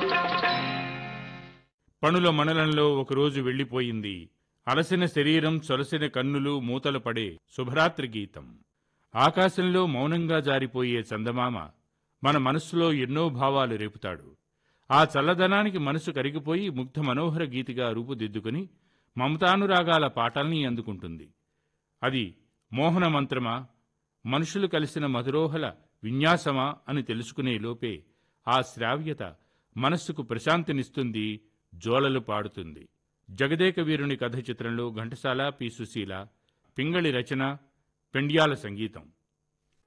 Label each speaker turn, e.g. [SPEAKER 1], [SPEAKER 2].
[SPEAKER 1] పణుల మనలంలో ఒకరోజు వెళ్ళిపోయింది అలసిన శరీరం సొలసిన కన్నులు మూతలు పడే శుభరాత్రి గీతం ఆకాశంలో మౌనంగా జారిపోయే చందమామ మన మనస్సులో ఎన్నో భావాలు రేపుతాడు ఆ చల్లదనానికి మనసు కరిగిపోయి ముగ్ధ మనోహర గీతిగా రూపుదిద్దుకుని మమతానురాగాల పాటల్ని అందుకుంటుంది అది మోహన మంత్రమా మనుషులు కలిసిన మధురోహల విన్యాసమా అని తెలుసుకునే లోపే ఆ శ్రావ్యత మనస్సుకు ప్రశాంతినిస్తుంది జోలలు పాడుతుంది జగదేక వీరుని కథ చిత్రంలో ఘంటసాల పి సుశీల పింగళి రచన పెండ్యాల సంగీతం